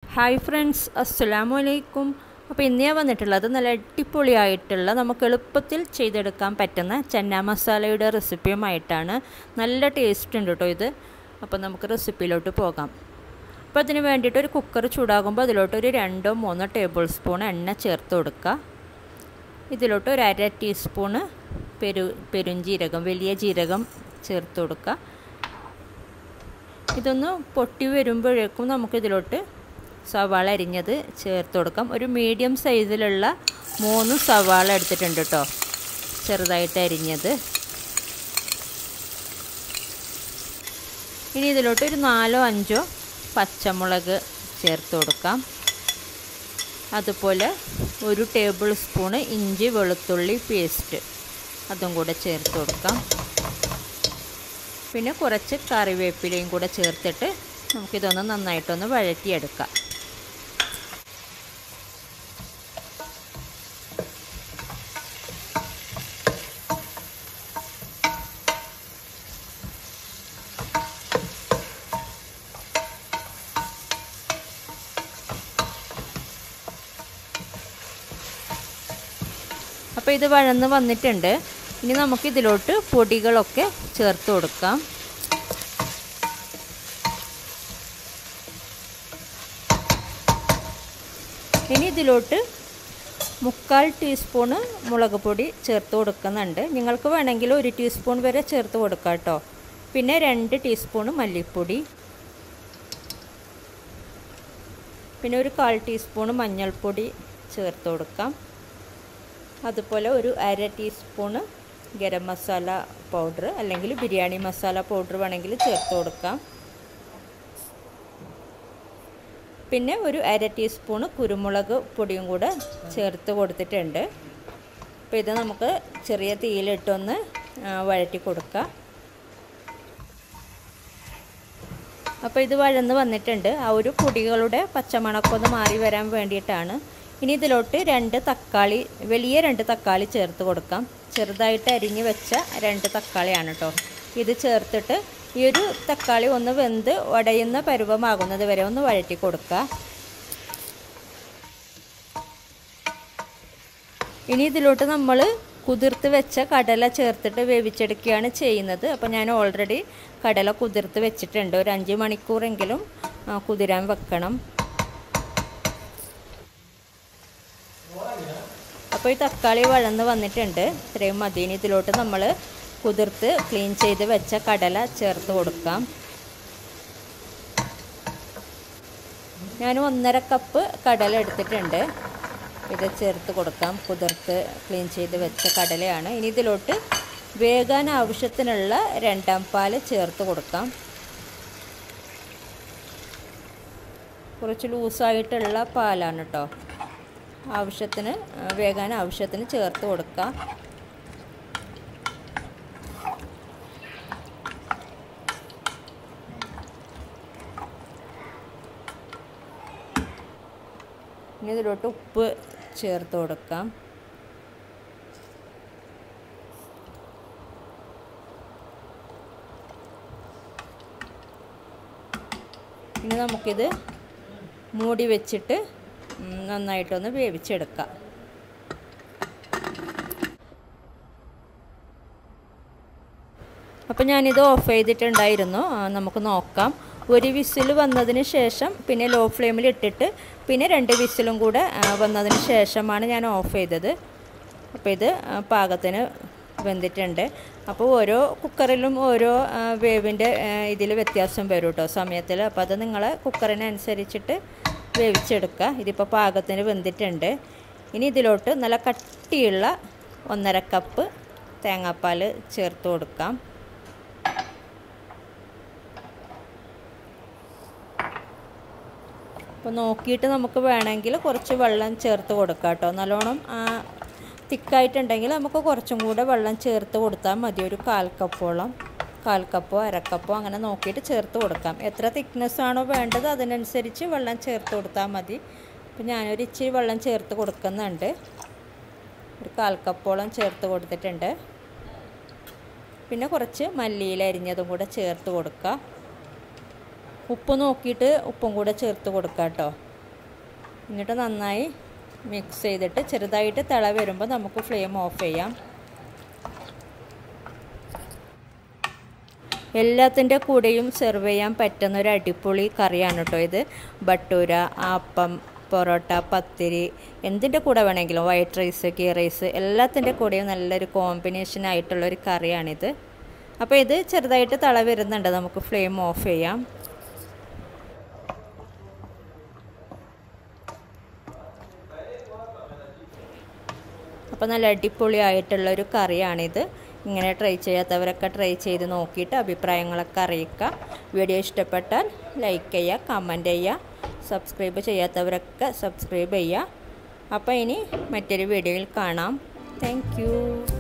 hi friends അസ്സലാമു അലൈക്കും അപ്പോൾ ഇന്ന് ഞാൻ വന്നിട്ടുള്ളത് നല്ല അടിപൊളിയായിട്ടുള്ള നമുക്ക് എളുപ്പത്തിൽ ചെയ്തെടുക്കാൻ പറ്റുന്ന ചന്ന മസാലയുടെ റെസിപ്പിയുമായിട്ടാണ് നല്ല ടേസ്റ്റ് ഉണ്ട് കേട്ടോ ഇത് അപ്പോൾ നമുക്ക് റെസിപ്പിയിലോട്ട് പോകാം അപ്പോൾ അതിന് വേണ്ടിയിട്ട് ഒരു കുക്കർ ചൂടാകുമ്പോൾ അതിലോട്ട് ഒരു രണ്ടോ മൂന്നോ ടേബിൾ സ്പൂൺ എണ്ണ ചേർത്ത് കൊടുക്കുക ഇതിലോട്ട് ഒരു അര ടീസ്പൂണ് പെരു പെരുംജീരകം വലിയ ജീരകം ചേർത്ത് കൊടുക്കുക ഇതൊന്ന് പൊട്ടി വരുമ്പോഴേക്കും നമുക്കിതിലോട്ട് സവാള അരിഞ്ഞത് ചേർത്ത് കൊടുക്കാം ഒരു മീഡിയം സൈസിലുള്ള മൂന്ന് സവാള എടുത്തിട്ടുണ്ട് കേട്ടോ ചെറുതായിട്ട് അരിഞ്ഞത് ഇനി ഇതിലോട്ട് ഒരു നാലോ അഞ്ചോ പച്ചമുളക് ചേർത്ത് കൊടുക്കാം അതുപോലെ ഒരു ടേബിൾ സ്പൂണ് ഇഞ്ചി വെളുത്തുള്ളി പേസ്റ്റ് അതും കൂടെ ചേർത്ത് കൊടുക്കാം പിന്നെ കുറച്ച് കറിവേപ്പിലയും കൂടെ ചേർത്തിട്ട് നമുക്കിതൊന്ന് നന്നായിട്ടൊന്ന് വഴറ്റിയെടുക്കാം അപ്പോൾ ഇത് വഴന്ന് വന്നിട്ടുണ്ട് ഇനി നമുക്കിതിലോട്ട് പൊടികളൊക്കെ ചേർത്ത് കൊടുക്കാം ഇനി ഇതിലോട്ട് മുക്കാൽ ടീസ്പൂണ് മുളക് പൊടി ചേർത്ത് കൊടുക്കുന്നുണ്ട് നിങ്ങൾക്ക് വേണമെങ്കിൽ ഒരു ടീസ്പൂൺ വരെ ചേർത്ത് കൊടുക്കാം കേട്ടോ പിന്നെ രണ്ട് ടീസ്പൂണ് മല്ലിപ്പൊടി പിന്നെ ഒരു കാൽ ടീസ്പൂണ് മഞ്ഞൾപ്പൊടി ചേർത്ത് കൊടുക്കാം അതുപോലെ ഒരു അര ടീസ്പൂണ് ഗരം മസാല പൗഡർ അല്ലെങ്കിൽ ബിരിയാണി മസാല പൗഡർ വേണമെങ്കിൽ ചേർത്ത് കൊടുക്കാം പിന്നെ ഒരു അര ടീസ്പൂണ് കുരുമുളക് പൊടിയും കൂടെ ചേർത്ത് കൊടുത്തിട്ടുണ്ട് അപ്പോൾ ഇത് നമുക്ക് ചെറിയ തീയിലിട്ടൊന്ന് വഴറ്റി കൊടുക്കാം അപ്പോൾ ഇത് വഴന്ന് വന്നിട്ടുണ്ട് ആ ഒരു പൊടികളുടെ പച്ചമണക്കൊന്ന് മാറി വരാൻ വേണ്ടിയിട്ടാണ് ഇനി ഇതിലോട്ട് രണ്ട് തക്കാളി വലിയ രണ്ട് തക്കാളി ചേർത്ത് കൊടുക്കാം ചെറുതായിട്ട് അരിഞ്ഞ് വെച്ച രണ്ട് തക്കാളിയാണ് കേട്ടോ ഇത് ചേർത്തിട്ട് ഈ ഒരു തക്കാളി ഒന്ന് വെന്ത് ഉടയുന്ന പരുവമാകുന്നത് വരെ ഒന്ന് വഴറ്റി കൊടുക്കുക ഇനി ഇതിലോട്ട് നമ്മൾ കുതിർത്ത് വെച്ച കടല ചേർത്തിട്ട് വേവിച്ചെടുക്കുകയാണ് ചെയ്യുന്നത് അപ്പോൾ ഞാൻ ഓൾറെഡി കടല കുതിർത്ത് വെച്ചിട്ടുണ്ട് ഒരു അഞ്ച് മണിക്കൂറെങ്കിലും കുതിരാൻ വെക്കണം അപ്പോൾ ഈ തക്കാളി വഴന്ന് വന്നിട്ടുണ്ട് ഇത്രയും മതി ഇനി ഇതിലോട്ട് നമ്മൾ കുതിർത്ത് ക്ലീൻ ചെയ്ത് വെച്ച കടല ചേർത്ത് കൊടുക്കാം ഞാൻ ഒന്നര കപ്പ് കടല എടുത്തിട്ടുണ്ട് ഇത് ചേർത്ത് കൊടുക്കാം കുതിർത്ത് ക്ലീൻ ചെയ്ത് വെച്ച കടലയാണ് ഇനി ഇതിലോട്ട് വേകാൻ ആവശ്യത്തിനുള്ള രണ്ടാം പാൽ ചേർത്ത് കൊടുക്കാം കുറച്ച് ലൂസായിട്ടുള്ള പാലാണ് കേട്ടോ ആവശ്യത്തിന് വേകാൻ ആവശ്യത്തിന് ചേർത്ത് കൊടുക്കാം ഇനി ഇതിലോട്ട് ഉപ്പ് ചേർത്ത് കൊടുക്കാം ഇനി നമുക്കിത് മൂടി വെച്ചിട്ട് നന്നായിട്ടൊന്ന് വേവിച്ചെടുക്കാം അപ്പോൾ ഞാനിത് ഓഫ് ചെയ്തിട്ടുണ്ടായിരുന്നു നമുക്ക് നോക്കാം ഒരു വിസിൽ വന്നതിന് ശേഷം പിന്നെ ലോ ഫ്ലെയിമിൽ ഇട്ടിട്ട് പിന്നെ രണ്ട് വിസിലും കൂടെ വന്നതിന് ശേഷമാണ് ഞാൻ ഓഫ് ചെയ്തത് അപ്പോൾ ഇത് പാകത്തിന് വെന്തിട്ടുണ്ട് അപ്പോൾ ഓരോ കുക്കറിലും ഓരോ വേവിൻ്റെ ഇതിൽ വ്യത്യാസം വരും കേട്ടോ സമയത്തിൽ അപ്പോൾ അത് നിങ്ങളെ കുക്കറിനനുസരിച്ചിട്ട് വേവിച്ചെടുക്കുക ഇതിപ്പോൾ പാകത്തിന് വെന്തിട്ടുണ്ട് ഇനി ഇതിലോട്ട് നല്ല കട്ടിയുള്ള ഒന്നര കപ്പ് തേങ്ങാപ്പാൽ ചേർത്ത് കൊടുക്കാം അപ്പോൾ നോക്കിയിട്ട് നമുക്ക് വേണമെങ്കിൽ കുറച്ച് വെള്ളം ചേർത്ത് കൊടുക്കാം കേട്ടോ നല്ലോണം തിക്കായിട്ടുണ്ടെങ്കിൽ നമുക്ക് കുറച്ചും കൂടെ വെള്ളം ചേർത്ത് കൊടുത്താൽ മതി ഒരു കാൽ കപ്പോളം കാൽ കപ്പോ അരക്കപ്പോ അങ്ങനെ നോക്കിയിട്ട് ചേർത്ത് കൊടുക്കാം എത്ര തിക്നെസ് ആണോ വേണ്ടത് അതിനനുസരിച്ച് വെള്ളം ചേർത്ത് കൊടുത്താൽ മതി അപ്പോൾ ഞാനൊരു ഇച്ചിരി വെള്ളം ചേർത്ത് കൊടുക്കുന്നുണ്ട് ഒരു കാൽ കപ്പോളം ചേർത്ത് കൊടുത്തിട്ടുണ്ട് പിന്നെ കുറച്ച് മല്ലിയില അരിഞ്ഞതും കൂടെ ചേർത്ത് കൊടുക്കുക ഉപ്പ് നോക്കിയിട്ട് ഉപ്പും കൂടെ ചേർത്ത് കൊടുക്കുക കേട്ടോ എന്നിട്ട് നന്നായി മിക്സ് ചെയ്തിട്ട് ചെറുതായിട്ട് തിള വരുമ്പോൾ നമുക്ക് ഫ്ലെയിം ഓഫ് ചെയ്യാം എല്ലാത്തിൻ്റെ കൂടെയും സെർവ് ചെയ്യാൻ പറ്റുന്ന ഒരു അടിപൊളി കറിയാണ് കേട്ടോ ഇത് ബട്ടൂര ആപ്പം പൊറോട്ട പത്തിരി എന്തിൻ്റെ കൂടെ വേണമെങ്കിലും വൈറ്റ് റൈസ് ഗീ റൈസ് എല്ലാത്തിൻ്റെ കൂടെയും നല്ലൊരു കോമ്പിനേഷൻ ആയിട്ടുള്ളൊരു കറിയാണിത് അപ്പോൾ ഇത് ചെറുതായിട്ട് തിള വരുന്നുണ്ട് നമുക്ക് ഫ്ലെയിം ഓഫ് ചെയ്യാം അപ്പോൾ നല്ല അടിപൊളിയായിട്ടുള്ള ഒരു കറിയാണിത് ഇങ്ങനെ ട്രൈ ചെയ്യാത്തവരൊക്കെ ട്രൈ ചെയ്ത് നോക്കിയിട്ട് അഭിപ്രായങ്ങളൊക്കെ അറിയിക്കുക വീഡിയോ ഇഷ്ടപ്പെട്ടാൽ ലൈക്ക് ചെയ്യുക കമൻറ്റ് ചെയ്യുക സബ്സ്ക്രൈബ് ചെയ്യാത്തവരൊക്കെ സബ്സ്ക്രൈബ് ചെയ്യുക അപ്പോൾ ഇനി മറ്റൊരു വീഡിയോയിൽ കാണാം താങ്ക്